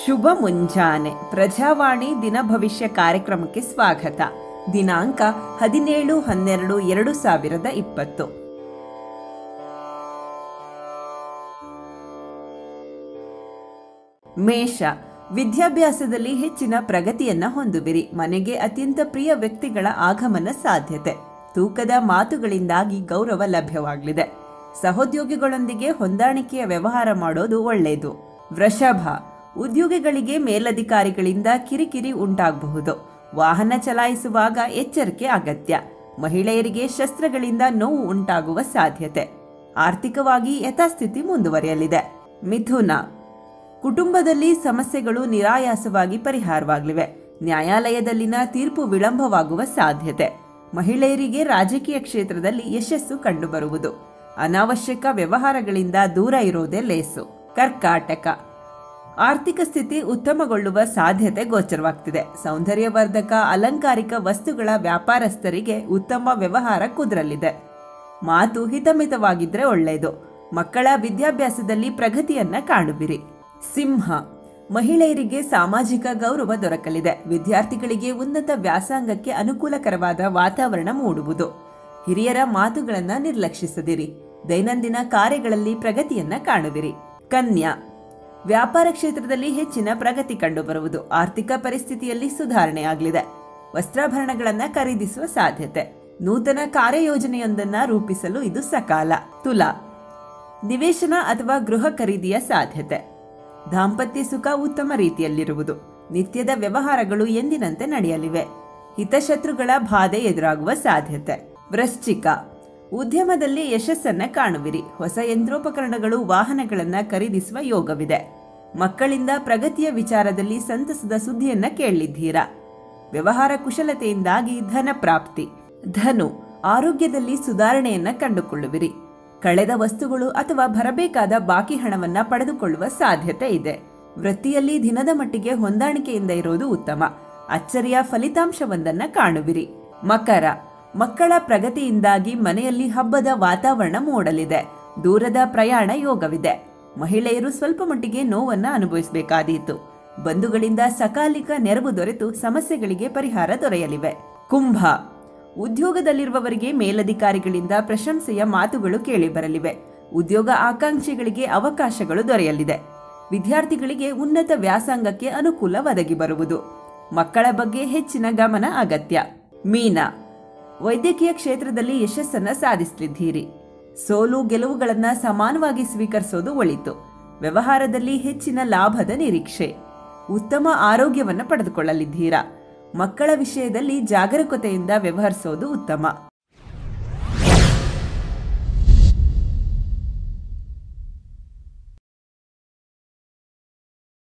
ಶುಭ ಮುಂಜಾನೆ ಪ್ರಜಾವಾಣಿ ದಿನ ಭವಿಷ್ಯ ಕಾರ್ಯಕ್ರಮಕ್ಕೆ ಸ್ವಾಗತ ದಿನಾಂಕ ಹದಿನೇಳು ಹನ್ನೆರಡು ಎರಡು ಸಾವಿರದ ಇಪ್ಪತ್ತು ಮೇಷ ವಿದ್ಯಾಭ್ಯಾಸದಲ್ಲಿ ಹೆಚ್ಚಿನ ಪ್ರಗತಿಯನ್ನ ಹೊಂದುವಿರಿ ಮನೆಗೆ ಅತ್ಯಂತ ಪ್ರಿಯ ವ್ಯಕ್ತಿಗಳ ಆಗಮನ ಸಾಧ್ಯತೆ ತೂಕದ ಮಾತುಗಳಿಂದಾಗಿ ಗೌರವ ಲಭ್ಯವಾಗಲಿದೆ ಸಹೋದ್ಯೋಗಿಗಳೊಂದಿಗೆ ಹೊಂದಾಣಿಕೆಯ ವ್ಯವಹಾರ ಮಾಡೋದು ಒಳ್ಳೆಯದು ವೃಷಭ ಉದ್ಯೋಗಿಗಳಿಗೆ ಮೇಲಧಿಕಾರಿಗಳಿಂದ ಕಿರಿಕಿರಿ ಉಂಟಾಗಬಹುದು ವಾಹನ ಚಲಾಯಿಸುವಾಗ ಎಚ್ಚರಿಕೆ ಅಗತ್ಯ ಮಹಿಳೆಯರಿಗೆ ಶಸ್ತ್ರಗಳಿಂದ ನೋವು ಉಂಟಾಗುವ ಸಾಧ್ಯತೆ ಆರ್ಥಿಕವಾಗಿ ಯಥಾಸ್ಥಿತಿ ಮುಂದುವರಿಯಲಿದೆ ಮಿಥುನ ಕುಟುಂಬದಲ್ಲಿ ಸಮಸ್ಯೆಗಳು ನಿರಾಯಾಸವಾಗಿ ಪರಿಹಾರವಾಗಲಿವೆ ನ್ಯಾಯಾಲಯದಲ್ಲಿನ ತೀರ್ಪು ವಿಳಂಬವಾಗುವ ಸಾಧ್ಯತೆ ಮಹಿಳೆಯರಿಗೆ ರಾಜಕೀಯ ಕ್ಷೇತ್ರದಲ್ಲಿ ಯಶಸ್ಸು ಕಂಡುಬರುವುದು ಅನಾವಶ್ಯಕ ವ್ಯವಹಾರಗಳಿಂದ ದೂರ ಇರೋದೇ ಲೇಸು ಕರ್ಕಾಟಕ ಆರ್ಥಿಕ ಸ್ಥಿತಿ ಉತ್ತಮಗೊಳ್ಳುವ ಸಾಧ್ಯತೆ ಗೋಚರವಾಗ್ತಿದೆ ಸೌಂದರ್ಯವರ್ಧಕ ಅಲಂಕಾರಿಕ ವಸ್ತುಗಳ ವ್ಯಾಪಾರಸ್ಥರಿಗೆ ಉತ್ತಮ ವ್ಯವಹಾರ ಕುದುರಲಿದೆ ಮಾತು ಹಿತಮಿತವಾಗಿದ್ರೆ ಒಳ್ಳೆಯದು ಮಕ್ಕಳ ವಿದ್ಯಾಭ್ಯಾಸದಲ್ಲಿ ಪ್ರಗತಿಯನ್ನ ಕಾಣುವಿರಿ ಸಿಂಹ ಮಹಿಳೆಯರಿಗೆ ಸಾಮಾಜಿಕ ಗೌರವ ದೊರಕಲಿದೆ ವಿದ್ಯಾರ್ಥಿಗಳಿಗೆ ಉನ್ನತ ವ್ಯಾಸಂಗಕ್ಕೆ ಅನುಕೂಲಕರವಾದ ವಾತಾವರಣ ಮೂಡುವುದು ಹಿರಿಯರ ಮಾತುಗಳನ್ನ ನಿರ್ಲಕ್ಷಿಸದಿರಿ ದೈನಂದಿನ ಕಾರ್ಯಗಳಲ್ಲಿ ಪ್ರಗತಿಯನ್ನ ಕಾಣುವಿರಿ ಕನ್ಯಾ ವ್ಯಾಪಾರ ಕ್ಷೇತ್ರದಲ್ಲಿ ಹೆಚ್ಚಿನ ಪ್ರಗತಿ ಕಂಡುಬರುವುದು ಆರ್ಥಿಕ ಪರಿಸ್ಥಿತಿಯಲ್ಲಿ ಸುಧಾರಣೆ ಆಗಲಿದೆ ವಸ್ತ್ರಾಭರಣಗಳನ್ನ ಖರೀದಿಸುವ ಸಾಧ್ಯತೆ ನೂತನ ಕಾರ್ಯಯೋಜನೆಯೊಂದನ್ನ ರೂಪಿಸಲು ಇದು ಸಕಾಲ ತುಲಾ ನಿವೇಶನ ಅಥವಾ ಗೃಹ ಖರೀದಿಯ ಸಾಧ್ಯತೆ ದಾಂಪತ್ಯ ಸುಖ ಉತ್ತಮ ರೀತಿಯಲ್ಲಿರುವುದು ನಿತ್ಯದ ವ್ಯವಹಾರಗಳು ಎಂದಿನಂತೆ ನಡೆಯಲಿವೆ ಹಿತಶತ್ರುಗಳ ಬಾಧೆ ಎದುರಾಗುವ ಸಾಧ್ಯತೆ ವೃಶ್ಚಿಕ ಉದ್ಯಮದಲ್ಲಿ ಯಶಸ್ಸನ್ನ ಕಾಣುವಿರಿ ಹೊಸ ಯಂತ್ರೋಪಕರಣಗಳು ವಾಹನಗಳನ್ನ ಖರೀದಿಸುವ ಯೋಗವಿದೆ ಮಕ್ಕಳಿಂದ ಪ್ರಗತಿಯ ವಿಚಾರದಲ್ಲಿ ಸಂತಸದ ಸುದ್ದಿಯನ್ನ ಕೇಳಿದ್ದೀರಾ ವ್ಯವಹಾರ ಕುಶಲತೆಯಿಂದಾಗಿ ಧನ ಪ್ರಾಪ್ತಿ ಧನು ಆರೋಗ್ಯದಲ್ಲಿ ಸುಧಾರಣೆಯನ್ನ ಕಂಡುಕೊಳ್ಳುವಿರಿ ಕಳೆದ ವಸ್ತುಗಳು ಅಥವಾ ಬರಬೇಕಾದ ಬಾಕಿ ಹಣವನ್ನ ಪಡೆದುಕೊಳ್ಳುವ ಸಾಧ್ಯತೆ ಇದೆ ವೃತ್ತಿಯಲ್ಲಿ ದಿನದ ಮಟ್ಟಿಗೆ ಹೊಂದಾಣಿಕೆಯಿಂದ ಇರೋದು ಉತ್ತಮ ಅಚ್ಚರಿಯ ಫಲಿತಾಂಶವೊಂದನ್ನ ಕಾಣುವಿರಿ ಮಕರ ಮಕ್ಕಳ ಪ್ರಗತಿಯಿಂದಾಗಿ ಮನೆಯಲ್ಲಿ ಹಬ್ಬದ ವಾತಾವರಣ ಮೂಡಲಿದೆ ದೂರದ ಪ್ರಯಾಣ ಯೋಗವಿದೆ ಮಹಿಳೆಯರು ಸ್ವಲ್ಪ ಮಟ್ಟಿಗೆ ನೋವನ್ನ ಅನುಭವಿಸಬೇಕಾದೀತು ಬಂಧುಗಳಿಂದ ಸಕಾಲಿಕ ನೆರವು ದೊರೆತು ಸಮಸ್ಯೆಗಳಿಗೆ ಪರಿಹಾರ ದೊರೆಯಲಿವೆ ಕುಂಭ ಉದ್ಯೋಗದಲ್ಲಿರುವವರಿಗೆ ಮೇಲಧಿಕಾರಿಗಳಿಂದ ಪ್ರಶಂಸೆಯ ಮಾತುಗಳು ಕೇಳಿಬರಲಿವೆ ಉದ್ಯೋಗ ಆಕಾಂಕ್ಷಿಗಳಿಗೆ ಅವಕಾಶಗಳು ದೊರೆಯಲಿದೆ ವಿದ್ಯಾರ್ಥಿಗಳಿಗೆ ಉನ್ನತ ವ್ಯಾಸಂಗಕ್ಕೆ ಅನುಕೂಲ ಒದಗಿ ಬರುವುದು ಮಕ್ಕಳ ಬಗ್ಗೆ ಹೆಚ್ಚಿನ ಗಮನ ಅಗತ್ಯ ಮೀನಾ ವೈದ್ಯಕೀಯ ಕ್ಷೇತ್ರದಲ್ಲಿ ಯಶಸ್ಸನ್ನ ಸಾಧಿಸಲಿದ್ದೀರಿ ಸೋಲು ಗೆಲುವುಗಳನ್ನ ಸಮಾನವಾಗಿ ಸ್ವೀಕರಿಸೋದು ಒಳಿತು ವ್ಯವಹಾರದಲ್ಲಿ ಹೆಚ್ಚಿನ ಲಾಭದ ನಿರೀಕ್ಷೆ ಉತ್ತಮ ಆರೋಗ್ಯವನ್ನು ಪಡೆದುಕೊಳ್ಳಲಿದ್ದೀರಾ ಮಕ್ಕಳ ವಿಷಯದಲ್ಲಿ ಜಾಗರೂಕತೆಯಿಂದ ವ್ಯವಹರಿಸೋದು ಉತ್ತಮ